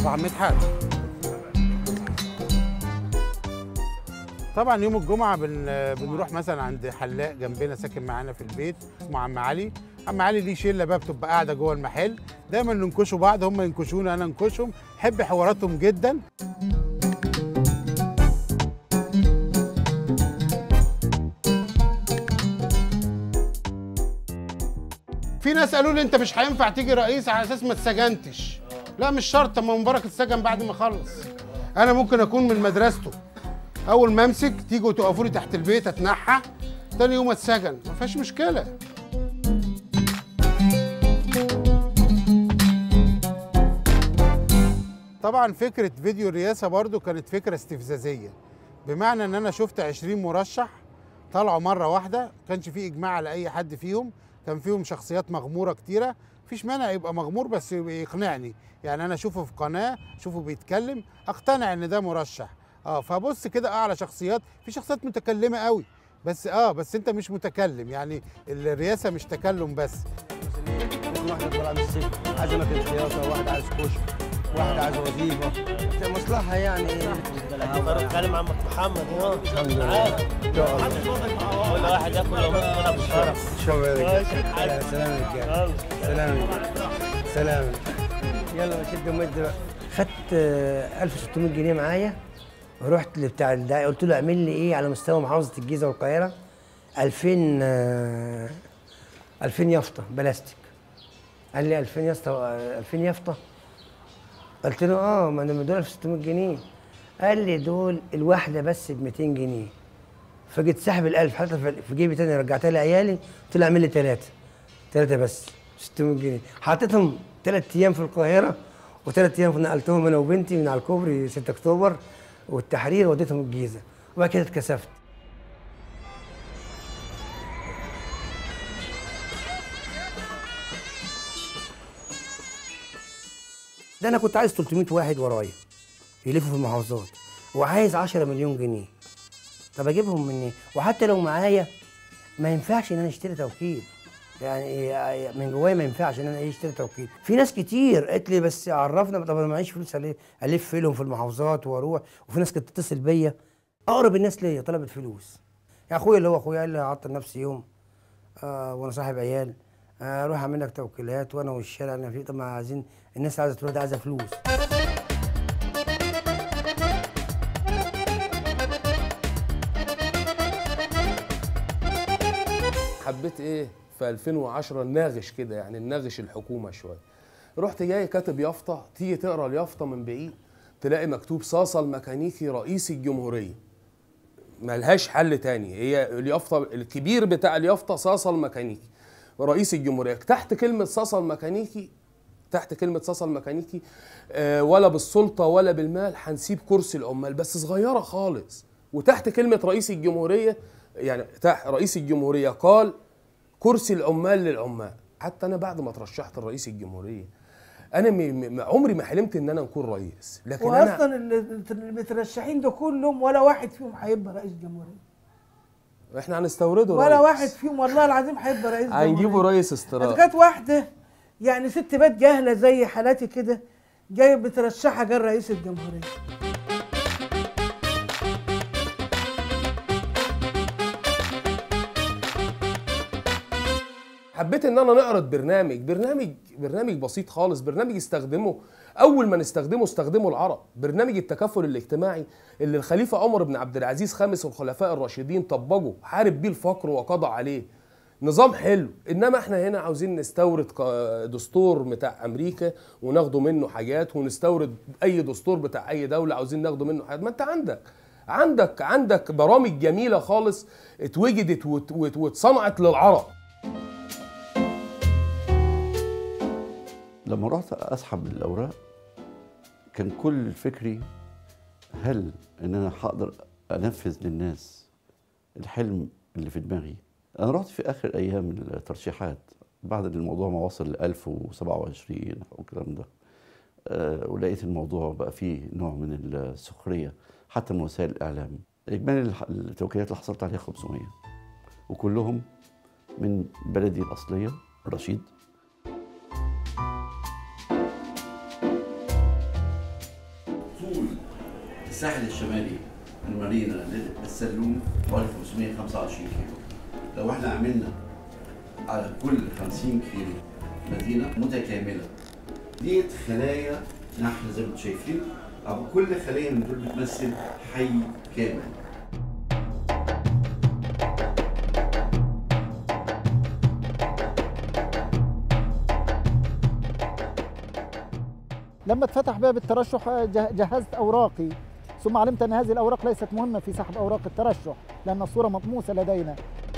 مصباح مدحت طبعا يوم الجمعه بن... بنروح مثلا عند حلاق جنبنا ساكن معانا في البيت اسمه عم علي عم علي ليه شله بقى بتبقى قاعده جوه المحل دايما ننكشوا بعض هم ينكشوني انا انكشهم بحب حواراتهم جدا في ناس قالوا لي انت مش هينفع تيجي رئيس على اساس ما اتسجنتش لا مش شرط ما مبارك اتسجن بعد ما خلص انا ممكن اكون من مدرسته اول ما امسك تيجوا تقفوا لي تحت البيت اتنحى تاني يوم اتسجن ما فيهاش مشكله طبعا فكره فيديو الرئاسه برضو كانت فكره استفزازيه بمعنى ان انا شفت 20 مرشح طلعوا مره واحده كانش في اجماع على اي حد فيهم كان فيهم شخصيات مغموره كتيره مفيش مانع يبقى مغمور بس يقنعني يعني انا اشوفه في قناه اشوفه بيتكلم اقتنع ان ده مرشح اه فبص كده اه على شخصيات في شخصيات متكلمه قوي بس اه بس انت مش متكلم يعني الرئاسه مش تكلم بس واحد طالع من السجن عايز اماكن خياطه واحد عايز كشك واحد عايز وظيفه مصلحه يعني اتكلم عن محمد ها الحمد لله ان شاء الله كل واحد ياكل يومين منها بالشرف ان شاء الله يا رجاله سلام يا رجاله سلام يا رجالة. سلام يلا شد مد بقى خدت آه، 1600 جنيه معايا ورحت لبتاع الداعي قلت له اعمل لي ايه على مستوى محافظه الجيزه والقاهره 2000 آه، 2000 يافطه بلاستيك قال لي 2000 يافطه 2000 يافطه قلت له اه ما انا دول 1600 جنيه قال لي دول الواحده بس ب 200 جنيه فجيت ساحب ال 1000 حطيتها في- في جيبي تاني رجعتها لعيالي قلت له اعمل لي ثلاثه ثلاثه بس 600 جنيه حطيتهم ثلاث ايام في القاهره وثلاث ايام نقلتهم انا وبنتي من على الكوبري 6 اكتوبر والتحرير وديتهم الجيزه وبعد كده اتكسفت ده انا كنت عايز 300 واحد ورايا يلفوا في المحافظات وعايز 10 مليون جنيه طب اجيبهم منين وحتى لو معايا ما ينفعش ان انا اشتري توكيل يعني إيه- من جوايا ما ينفعش ان انا ايه اشتري توكيل في ناس كتير قالت لي بس عرفنا طب انا معيش فلوس ألف- الف لهم في المحافظات واروح وفي ناس كانت تتصل بيا اقرب الناس ليا طلبت فلوس يا اخويا اللي هو اخويا قال لي هعطل نفسي يوم آه وانا صاحب عيال آه، اروح اعمل لك توكيلات وانا والشارع اللي أنا فيه طب ما عايزين الناس عايزه تروح عايزه فلوس حبيت ايه في 2010 ناغش كده يعني ناغش الحكومه شويه رحت جاي كاتب يافطه تيجي تقرا اليافطه من بعيد تلاقي مكتوب صاصه الميكانيكي رئيس الجمهوريه ملهاش حل تاني هي اليافطه الكبير بتاع اليافطه صاصه الميكانيكي رئيس الجمهوريه تحت كلمه صاصه الميكانيكي تحت كلمة صاصة الميكانيكي آه ولا بالسلطة ولا بالمال هنسيب كرسي العمال بس صغيرة خالص وتحت كلمة رئيس الجمهورية يعني تحت رئيس الجمهورية قال كرسي العمال للعمال حتى أنا بعد ما ترشحت لرئيس الجمهورية أنا م- م- عمري ما حلمت إن أنا نكون رئيس لكن أنا واصلا اللي المترشحين ده كلهم ولا واحد فيهم هيبقى رئيس جمهوريه إحنا هنستورده ولا رئيس. واحد فيهم والله العظيم هيبقى رئيس جمهوريه هنجيبه رئيس إذا استراحة كانت واحده يعني ست بيت جاهله زي حالاتي كده جايه بترشحها جال رئيس الجمهوريه حبيت ان انا نعرض برنامج برنامج برنامج بسيط خالص برنامج يستخدمه اول ما نستخدمه استخدمه العرب برنامج التكافل الاجتماعي اللي الخليفه عمر بن عبد العزيز خامس الخلفاء الراشدين طبقه حارب بيه الفقر وقضى عليه نظام حلو انما احنا هنا عاوزين نستورد ق- دستور بتاع امريكا وناخده منه حاجات ونستورد اي دستور بتاع اي دوله عاوزين ناخده منه حاجات ما انت عندك عندك عندك برامج جميله خالص اتوجدت وات- وات- واتصنعت للعرب لما رحت اسحب الاوراق كان كل فكري هل ان انا هقدر انفذ للناس الحلم اللي في دماغي انا رحت في اخر ايام الترشيحات بعد الموضوع ما وصل ل 1027 او الكلام ده آه، ولقيت الموضوع بقى فيه نوع من السخريه حتى من وسائل الاعلام اجمالي الح- التوكيلات اللي حصلت عليها 500 وكلهم من بلدي الاصليه رشيد الساحل الشمالي من مارينا للسلوم حوالي 525 كيلو لو احنا عملنا على كل 50 كيلو مدينه متكامله ديت خلايا نحل زي ما انتم شايفين أو كل خليه من دول بتمثل حي كامل لما اتفتح باب الترشح جه- جهزت اوراقي ثم علمت ان هذه الاوراق ليست مهمه في سحب اوراق الترشح لان الصوره مطموسه لدينا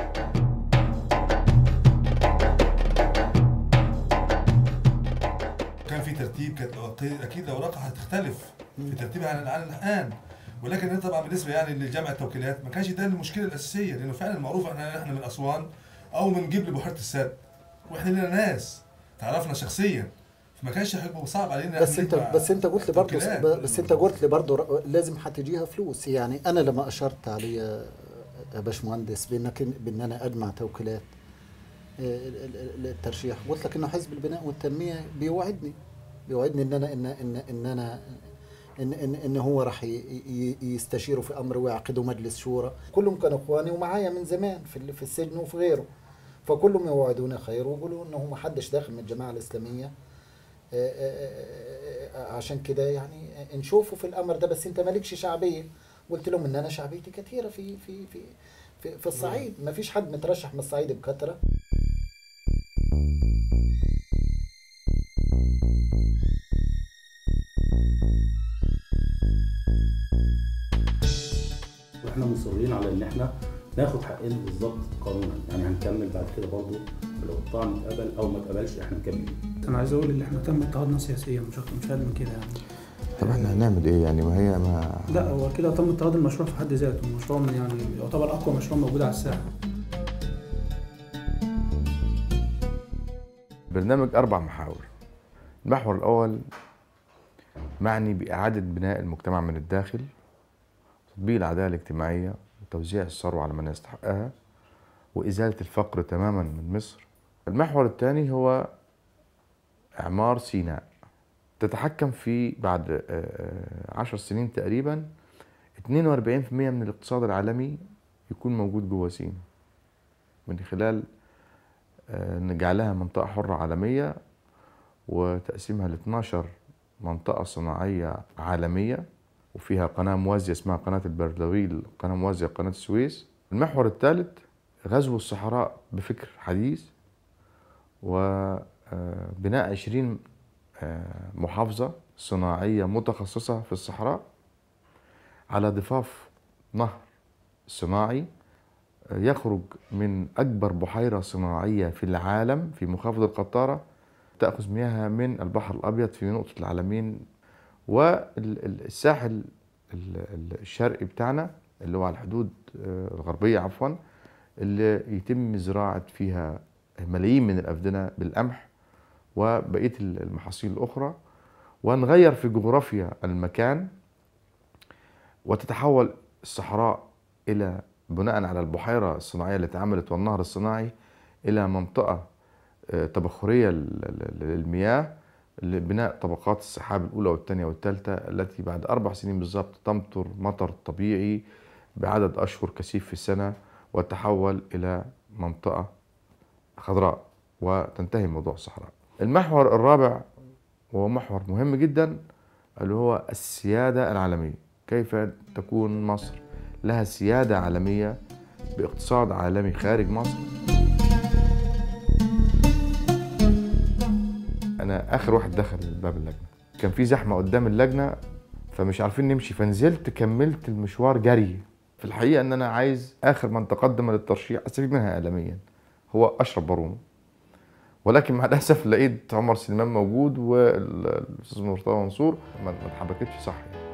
كان في ترتيب كانت الأوراق- اكيد الاوراق هتختلف في ترتيبها عن عن الان ولكن ده طبعا بالنسبه يعني لجامعه التوكيلات ما كانش ده المشكله الاساسيه لانه فعلا معروف احنا احنا من اسوان او من جبل بحيره السد واحنا لنا ناس تعرفنا شخصيا فما كانش هيبقى صعب علينا بس إحنا انت نجمع بس انت قلت لي برضه توكيلات. بس انت قلت لي برضه لازم هتجيها فلوس يعني انا لما اشرت علي يا- يا باشمهندس بانك بان انا اجمع توكيلات آه، ال- ال- ال- الترشيح قلت لك انه حزب البناء والتنميه بيوعدني بيوعدني ان انا ان ان ان انا ان ان, إن هو راح ي- ي- يستشيروا في امر ويعقدوا مجلس شورى كلهم كانوا اخواني ومعايا من زمان في ال- في السجن وفي غيره فكلهم يوعدوني خير ويقولوا انه ما حدش داخل من الجماعه الاسلاميه آه، آه، آه، عشان كده يعني نشوفوا في الامر ده بس انت مالكش شعبيه قلت لهم ان انا شعبيتي كثيره في في في في, في الصعيد ما فيش حد مترشح من الصعيد بكثره واحنا مصرين على ان احنا ناخد حقنا بالظبط قانونا يعني هنكمل بعد كده برضه لو الطعن اتقبل او ما اتقبلش احنا مكملين انا عايز اقول ان احنا تم اضطهادنا سياسيا مش اكتر مش اقل من كده يعني طب احنا هنعمل ايه يعني ما هي ما لا هو كده تم اضطهاد المشروع في حد ذاته المشروع من يعني يعتبر اقوى مشروع موجود على الساحه برنامج أربع محاور المحور الأول معني بإعادة بناء المجتمع من الداخل تطبيق العدالة الاجتماعية وتوزيع الثروة على من يستحقها وإزالة الفقر تماما من مصر المحور الثاني هو إعمار سيناء تتحكم في بعد آه، آه، عشر سنين تقريبا 42% من الاقتصاد العالمي يكون موجود جوه سيناء من خلال آه، نجعلها منطقة حرة عالمية وتقسيمها ل 12 منطقة صناعية عالمية وفيها قناة موازية اسمها قناة البردويل قناة موازية قناة السويس المحور الثالث غزو الصحراء بفكر حديث وبناء 20 آه، محافظة صناعية متخصصة في الصحراء على ضفاف نهر صناعي يخرج من أكبر بحيرة صناعية في العالم في محافظة القطارة تأخذ مياهها من البحر الأبيض في نقطة العالمين والساحل الشرقي بتاعنا اللي هو على الحدود آه، الغربية عفوا اللي يتم زراعة فيها ملايين من الأفدنة بالقمح وبقية المحاصيل الأخرى ونغير في جغرافيا المكان وتتحول الصحراء إلى بناء على البحيرة الصناعية اللي اتعملت والنهر الصناعي إلى منطقة آه، تبخرية لل- لل- للمياه لبناء طبقات السحاب الأولى والثانية والثالثة التي بعد أربع سنين بالضبط تمطر مطر طبيعي بعدد أشهر كثيف في السنة وتحول إلى منطقة خضراء وتنتهي موضوع الصحراء المحور الرابع وهو محور مهم جدا اللي هو السيادة العالمية كيف تكون مصر لها سيادة عالمية باقتصاد عالمي خارج مصر أنا آخر واحد دخل باب اللجنة كان في زحمة قدام اللجنة فمش عارفين نمشي فنزلت كملت المشوار جري في الحقيقة إن أنا عايز آخر من تقدم للترشيح أستفيد منها إعلاميا هو أشرف بارون ولكن مع الأسف لقيت عمر سليمان موجود والأستاذ مرتضى منصور ما ما اتحركتش صح يعني.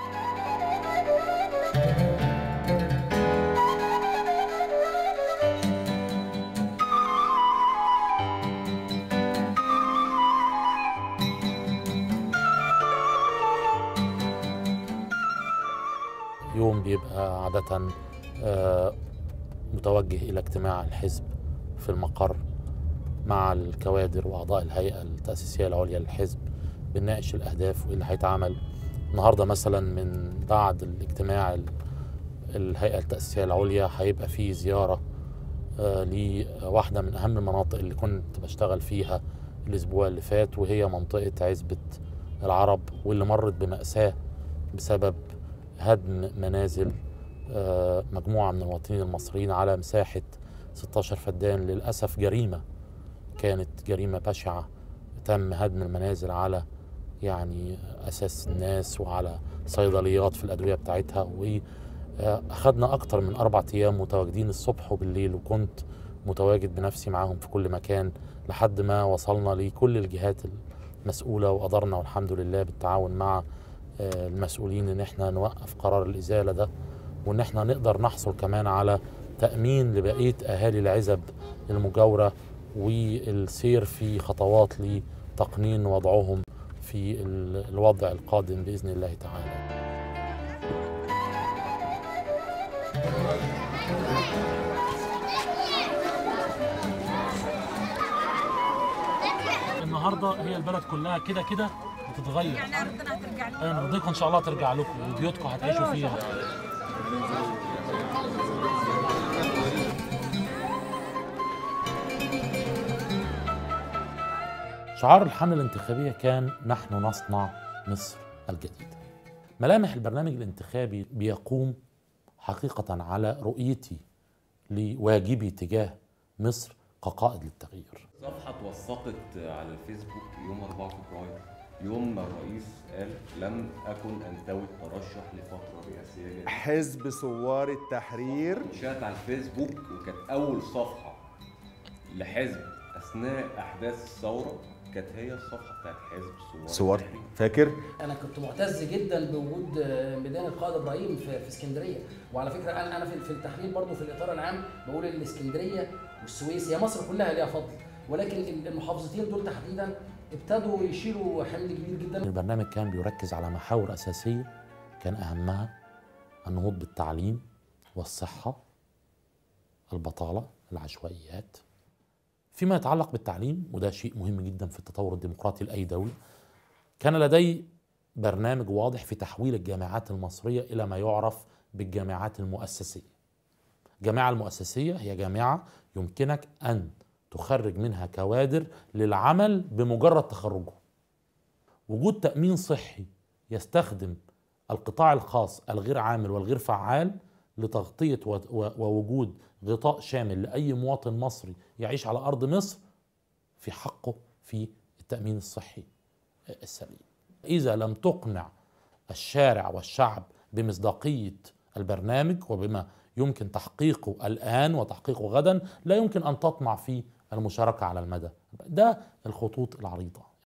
يوم بيبقى عادة آه، متوجه إلى اجتماع الحزب في المقر مع الكوادر وأعضاء الهيئة التأسيسية العليا للحزب بنناقش الأهداف وإيه اللي هيتعمل النهارده مثلا من بعد الاجتماع ال- الهيئه التاسيسيه العليا هيبقى في زياره آه، لواحده من اهم المناطق اللي كنت بشتغل فيها الاسبوع اللي فات وهي منطقه عزبه العرب واللي مرت بماساه بسبب هدم منازل آه، مجموعه من المواطنين المصريين على مساحه 16 فدان للاسف جريمه كانت جريمه بشعه تم هدم المنازل على يعني اساس الناس وعلى صيدليات في الادويه بتاعتها واخدنا اكتر من اربع ايام متواجدين الصبح وبالليل وكنت متواجد بنفسي معاهم في كل مكان لحد ما وصلنا لكل الجهات المسؤوله وقدرنا والحمد لله بالتعاون مع آه، المسؤولين ان احنا نوقف قرار الازاله ده وان احنا نقدر نحصل كمان على تامين لبقيه اهالي العزب المجاوره والسير في خطوات لتقنين وضعهم في ال- الوضع القادم باذن الله تعالى. النهارده هي البلد كلها كده كده بتتغير يعني ارضنا هترجع لنا انا رضيكم ان شاء الله ترجع لكم وبيوتكم هتعيشوا فيها شعار الحملة الانتخابية كان نحن نصنع مصر الجديدة ملامح البرنامج الانتخابي بيقوم حقيقة على رؤيتي لواجبي تجاه مصر كقائد للتغيير صفحة اتوثقت على الفيسبوك يوم 4 فبراير يوم ما الرئيس قال لم أكن أنتوي الترشح لفترة رئاسية جديدة حزب ثوار التحرير انشأت على الفيسبوك وكانت أول صفحة لحزب أثناء أحداث الثورة كانت هي الصفحة بتاعت حزب ثوار ثوار التحرير. فاكر انا كنت معتز جدا بوجود آه، ميدان القائد ابراهيم في, في اسكندريه وعلى فكره انا انا في, في التحليل برضو في الاطار العام بقول ان اسكندريه والسويس هي مصر كلها ليها فضل ولكن المحافظتين دول تحديدا ابتدوا يشيلوا حمل كبير جدا البرنامج كان بيركز على محاور أساسية كان أهمها النهوض بالتعليم والصحة البطالة العشوائيات فيما يتعلق بالتعليم وده شيء مهم جدا في التطور الديمقراطي لأي دولة كان لدي برنامج واضح في تحويل الجامعات المصرية إلى ما يعرف بالجامعات المؤسسية الجامعة المؤسسية هي جامعة يمكنك أن تخرج منها كوادر للعمل بمجرد تخرجه وجود تأمين صحي يستخدم القطاع الخاص الغير عامل والغير فعال لتغطية و- و- ووجود غطاء شامل لأي مواطن مصري يعيش على أرض مصر في حقه في التأمين الصحي السليم إذا لم تقنع الشارع والشعب بمصداقية البرنامج وبما يمكن تحقيقه الآن وتحقيقه غدا لا يمكن أن تطمع في المشاركة على المدى ده الخطوط العريضة